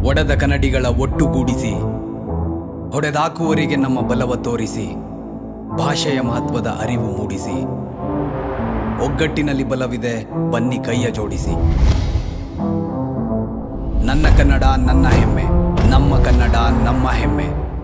ಒಡೆದ ಕನ್ನಡಿಗಳ ಒಟ್ಟುಗೂಡಿಸಿ ಹೊಡೆದಾಕುವರಿಗೆ ನಮ್ಮ ಬಲವ ತೋರಿಸಿ ಭಾಷೆಯ ಮಹತ್ವದ ಅರಿವು ಮೂಡಿಸಿ ಒಗ್ಗಟ್ಟಿನಲ್ಲಿ ಬಲವಿದೆ ಬನ್ನಿ ಕೈಯ ಜೋಡಿಸಿ ನನ್ನ ಕನ್ನಡ ನನ್ನ ಹೆಮ್ಮೆ ನಮ್ಮ ಕನ್ನಡ ನಮ್ಮ ಹೆಮ್ಮೆ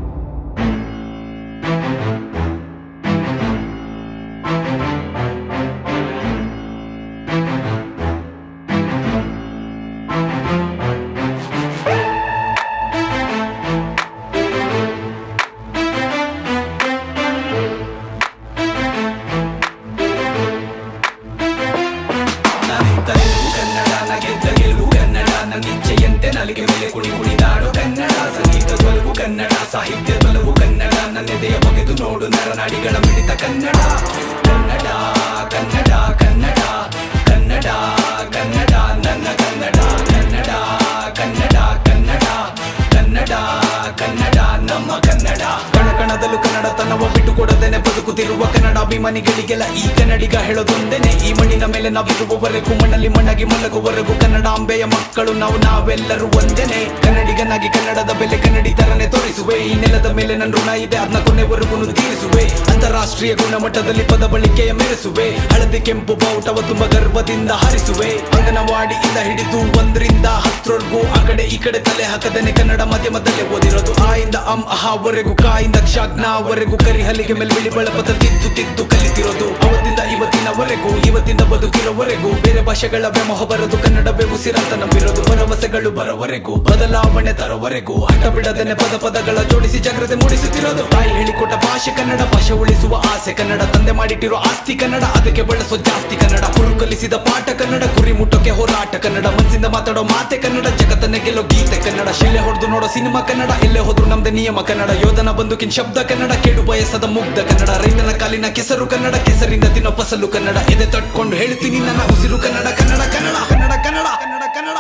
ನಾನಿಂತ ನಿಲುವು ಕನ್ನಡ ನ ಗೆದ್ದ ಗೆಲುವು ಕನ್ನಡ ನನ್ನ ಇಚ್ಛೆಯಂತೆ ನಲಿಗೆ ಮೇಲೆ ಕುಣಿ ಕುಣಿದಾಡೋ ಕನ್ನಡ ಸಂಗೀತ ಬಲವು ಕನ್ನಡ ಸಾಹಿತ್ಯ ಬಲವು ಕನ್ನಡ ನನ್ನೆದೆಯ ಬಗೆದು ನೋಡು ನರನಾಡಿಗಳ ಮಿಡಿತ ಕನ್ನಡ ಕನ್ನಡ ಕನ್ನಡ ಕನ್ನಡ ಕನ್ನಡ ಕನ್ನಡ ನನ್ನ ಕನ್ನಡ ಕನ್ನಡ ಕನ್ನಡ ಕನ್ನಡ ಕನ್ನಡ ಕನ್ನಡ ನಮ್ಮ ಕನ್ನಡ ಕಣ ಕಣದಲ್ಲೂ ಕನ್ನಡ ತನ್ನವ ಬಿಟ್ಟು ಕೊಡದೇನೆ ಬದುಕುತ್ತಿರುವ ಕನ್ನಡಾಭಿಮಾನಿಗಳಿಗೆಲ್ಲ ಈ ಕನ್ನಡಿಗ ಹೇಳೋದೊಂದೇನೆ ಈ ಮಣ್ಣಿನ ಮೇಲೆ ನಾವಿರುವವರೆಗೂ ಮಣ್ಣಲ್ಲಿ ಮಣ್ಣಾಗಿ ಮಲಗುವವರೆಗೂ ಕನ್ನಡಾಂಬೆಯ ಮಕ್ಕಳು ನಾವು ನಾವೆಲ್ಲರೂ ಒಂದೇನೆ ಕನ್ನಡಿಗನಾಗಿ ಕನ್ನಡದ ಬೆಲೆ ಕನ್ನಡಿಗರನೆ ತೋರಿಸುವೆ ಈ ನೆಲದ ಮೇಲೆ ನನ್ನ ಋಣ ಇದೆ ಅದನ್ನ ಕೊನೆವರೆಗೂ ತೀರಿಸುವೆ ಅಂತಾರಾಷ್ಟ್ರೀಯ ಗುಣಮಟ್ಟದಲ್ಲಿ ಪದ ಬಳಕೆಯ ಮೆರೆಸುವೆ ಹಳದಿ ಕೆಂಪು ಬಾವುಟವ ತುಂಬಾ ಗರ್ವದಿಂದ ಹರಿಸುವೆ ಅಂಗನವಾಡಿಯಿಂದ ಹಿಡಿದು ಒಂದರಿಂದ ಹತ್ತರವರೆಗೂ ಆ ಕಡೆ ಈ ಕಡೆ ತಲೆ ಹಾಕದೇನೆ ಕನ್ನಡ ಮಾಧ್ಯಮದಲ್ಲೇ ಓದಿರೋದು ಆ ಇಂದ ಅಂ ಅಹಾವರೆಗೂ ಕಾಯಿಂದ ಕ್ಷಾಗ್ನವರೆಗೂ ಕರಿ ಹಲಿಗೆ ಮೇಲೆ ಬಿಳಿ ಬಳಪದ ತಿದ್ದು ತಿದ್ದು ಕಲಿತಿರೋದು ಅವತ್ತಿಂದ ಇವತ್ತಿನವರೆಗೂ ಇವತ್ತಿಂದ ಬದುಕಿರೋವರೆಗೂ ಬೇರೆ ಭಾಷೆಗಳ ವ್ಯಾಮೋಹ ಬರೋದು ಕನ್ನಡವೇ ಉಸಿರಂತ ನಂಬಿರೋದು ಭರವಸೆಗಳು ಬರೋವರೆಗೂ ಬದಲಾವಣೆ ತರೋವರೆಗೂ ಹಠ ಬಿಡದೇನೆ ಪದ ಪದಗಳ ಜೋಡಿಸಿ ಜಾಗ್ರತೆ ಮೂಡಿಸುತ್ತಿರೋದು ತಾಯಿ ಹೇಳಿಕೊಟ್ಟ ಭಾಷೆ ಕನ್ನಡ ಭಾಷೆ ಉಳಿಸುವ ಆಸೆ ಕನ್ನಡ ತಂದೆ ಮಾಡಿಟ್ಟಿರೋ ಆಸ್ತಿ ಕನ್ನಡ ಅದಕ್ಕೆ ಬಳಸೋ ಜಾಸ್ತಿ ಕನ್ನಡ ಹುಳು ಕಲಿಸಿದ ಪಾಠ ಕನ್ನಡ ಗುರಿ ಮುಟ್ಟೋಕೆ ಹೋರಾಟ ಕನ್ನಡ ಮನಸ್ಸಿಂದ ಮಾತಾಡೋ ಮಾತೆ ಕನ್ನಡ ಜಗತ್ತನ್ನೇ ಗೆಲ್ಲೋ ಗೀತೆ ಕನ್ನಡ ಶಿಲೆ ಹೊಡೆದು ನೋಡೋ ಸಿನಿಮಾ ಕನ್ನಡ ಎಲ್ಲೇ ಹೋದ್ರು ನಮ್ದೆ ನಿಯಮ ಕನ್ನಡ ಯೋಧನ ಬಂದುಕಿನ್ ಶಬ್ದ ಕನ್ನಡ ಕೇಡು ಬಯಸದ ಮುಗ್ಧ ಕನ್ನಡ ರೈತನ ಕಾಲಿನ ಕೆಸರು ಕನ್ನಡ ಕೆಸರಿಂದ ತಿನ್ನೋ ಫಸಲು ಕನ್ನಡ ಎದೆ ತಟ್ಕೊಂಡು ಹೇಳ್ತೀನಿ ನನ್ನ ಉಸಿರು ಕನ್ನಡ ಕನ್ನಡ ಕನ್ನಡ ಕನ್ನಡ ಕನ್ನಡ ಕನ್ನಡ ಕನ್ನಡ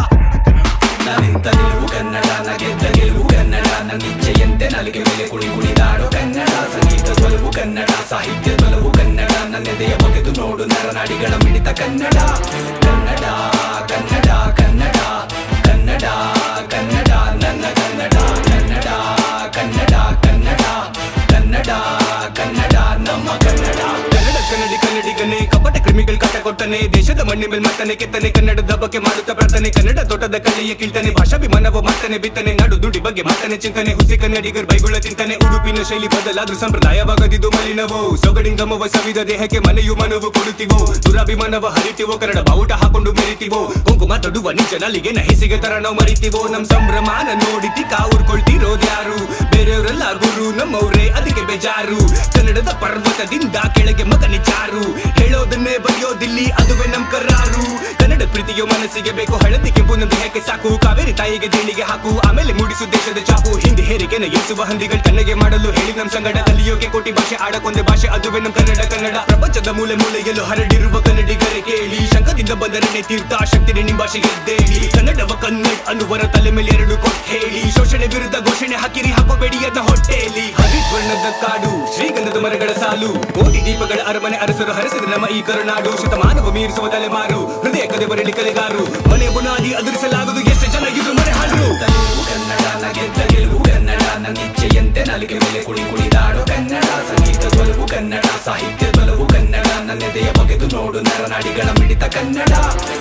ನಾನಿಂತ ನಿಲುವು ಕನ್ನಡ ನ ಗೆದ್ದ ಗೆಲುವು ಕನ್ನಡ ನನ್ನ ಇಚ್ಛೆಯಂತೆ ನಲಿಗೆ ಮೇಲೆ ಕುಣಿ ಕುಣಿದಾಡೋ ಕನ್ನಡ ಸಂಗೀತ ಬಲವು ಕನ್ನಡ ಸಾಹಿತ್ಯ ಬಲವು ಕನ್ನಡ ನನ್ನೆದೆಯ ಬಗೆದು ನೋಡು ನರನಾಡಿಗಳ ಮಿಡಿತ ಕನ್ನಡ ಕನ್ನಡ ಕನ್ನಡ ಕನ್ನಡ ಕನ್ನಡ ಕನ್ನಡ ನನ್ನ ಕನ್ನಡ ಕನ್ನಡ ಕನ್ನಡ ಕನ್ನಡ ಕನ್ನಡ ಕನ್ನಡ ನಮ್ಮ ಕನ್ನಡ ಕನ್ನಡ ಕನ್ನಡಿ ಕನ್ನಡಿಗನೇ ಕಪಟ ಕ್ರಿಮಿಗಳು ಕಾಟ ಕೊಟ್ಟನೆ ದೇಶದ ಮಣ್ಣಿ ಮೇಲ್ ಮತ್ತನೆ ಕೆತ್ತನೆ ಕನ್ನಡದ ಬಗ್ಗೆ ಮಾಡುತ್ತಾ ಪ್ರಾರ್ಥನೆ ಕನ್ನಡ ತೋಟದ ಕಲೆಯ ಕೀಳ್ತಾನೆ ಭಾಷಾಭಿಮಾನವ ಮಾತನೆ ಬಿತ್ತನೆ ನಾಡು ದುಡಿ ಬಗ್ಗೆ ಮಾತನೆ ಚಿಂತನೆ ಹುಸಿ ಕನ್ನಡಿಗರ್ ಬೈಗುಳ ಚಿಂತನೆ ಉಡುಪಿನ ಶೈಲಿ ಬದಲಾದ್ರೂ ಸಂಪ್ರದಾಯವಾಗದಿದ್ದು ಮಲಿನವೋ ಸೊಗಡಿಂಗಮವ ಸವಿದ ದೇಹಕ್ಕೆ ಮನೆಯು ಮನವು ಕೊಡುತ್ತಿವೋ ದುರಾಭಿಮಾನವ ಹರಿತಿವೋ ಕನ್ನಡ ಬಾವುಟ ಹಾಕೊಂಡು ಮೆರಿತಿವೋ ಕುಂಕುಮ ತೊಡುವ ನಿಜ ನಲಿಗೆ ನಹಿಸಿಗೆ ತರ ನಾವು ಮರಿತಿವೋ ನಮ್ ಸಂಭ್ರಮಾನ ನೋಡಿತಿ ಕಾವುರ್ಕೊಳ್ತಿರೋದ್ಯಾರು ಬೇರೆಯವರೆಲ್ಲ ಗುರು ನಮ್ಮವ್ರೇ ಅದಕ್ಕೆ ಬೇಜಾರು ಕನ್ನಡದ ಪರ್ವತದಿಂದ ಕೆಳಗೆ ಮಗನೆ ಜಾರು ಹೇಳೋದನ್ನೇ ಬರೆಯೋದಿಲ್ಲಿ ಅದುವೇ ನಮ್ ಕರಾರು ಕನ್ನಡ ಪ್ರೀತಿಯೋ ಮನಸ್ಸಿಗೆ ಬೇಕು ಹಳದಿ ಕೆಂಪು ನಮ್ಮ ದೇಹಕ್ಕೆ ಸಾಕು ಕಾವೇರಿ ತಾಯಿಗೆ ದೇಣಿಗೆ ಹಾಕು ಆಮೇಲೆ ಮೂಡಿಸು ದೇಶದ ಚಾಪು ಹಿಂದಿ ಹೇರಿಕೆನ ಏಸುವ ಹಂದಿಗಳು ತಣ್ಣಗೆ ಮಾಡಲು ಹೇಳಿ ನಮ್ ಸಂಗಡ ಕಲಿಯೋಕೆ ಕೋಟಿ ಭಾಷೆ ಆಡಕೊಂದೆ ಭಾಷೆ ಅದುವೇ ನಮ್ ಕನ್ನಡ ಕನ್ನಡ ಪ್ರಪಂಚದ ಮೂಲೆ ಮೂಲೆಯಲ್ಲೂ ಹರಡಿರುವ ಕನ್ನಡಿಗರೆ ಕೇಳಿ ಶಂಕದಿಂದ ಬಂದರನೆ ತೀರ್ಥ ಶಕ್ತಿನೇ ನಿಮ್ ಭಾಷೆ ಗೆದ್ದೇಳಿ ಕನ್ನಡವ ಕನ್ನಡ ಅನ್ನುವರ ತಲೆ ಮೇಲೆ ಎರಡು ಕೊಟ್ಟು ಹೇಳಿ ಶೋಷಣೆ ವಿರುದ್ಧ ಘೋಷಣೆ ಹಾಕಿರಿ ಹಾಕೋಬೇಡಿ ಅದ ಹೊಟ್ಟೆಯಲ್ಲಿ ಹರಿದ್ವರ್ಣದ ಕಾಡು ಶ್ರೀಗಂಧದ ಮರಗಳ ಸಾಲು ಕೋಟಿ ದೀಪಗಳ ಅರಮನೆ ಅರಸರು ಹರಸಿದ ನಮ್ಮ ಈ ಕರುನಾಡು ಶತಮಾನವ ಮೀರಿಸುವ ತಲೆಮಾರು ಹೃದಯ ಕದೆ ಬರಲಿ ಕಲೆಗಾರು ಮನೆ ಬುನಾದಿ ಅದುರಿಸಲಾಗದು ಎಷ್ಟು ಜನ ಇದು ಮನೆ ಹಾಡು ನಿಲುವು ಕನ್ನಡ ನ ಗೆದ್ದ ಗೆಲುವು ಕನ್ನಡ ನನ್ನ ಇಚ್ಛೆಯಂತೆ ನಲಿಗೆ ಮೇಲೆ ಕುಣಿ ಕುಣಿದಾಡೋ ಕನ್ನಡ ಸಂಗೀತ ಬಲವು ಕನ್ನಡ ಸಾಹಿತ್ಯ ಬಲವು ಕನ್ನಡ ನನ್ನೆದೆಯ ಬಗೆದು ನೋಡು ನರನಾಡಿಗಳ ಮಿಡಿತ ಕನ್ನಡ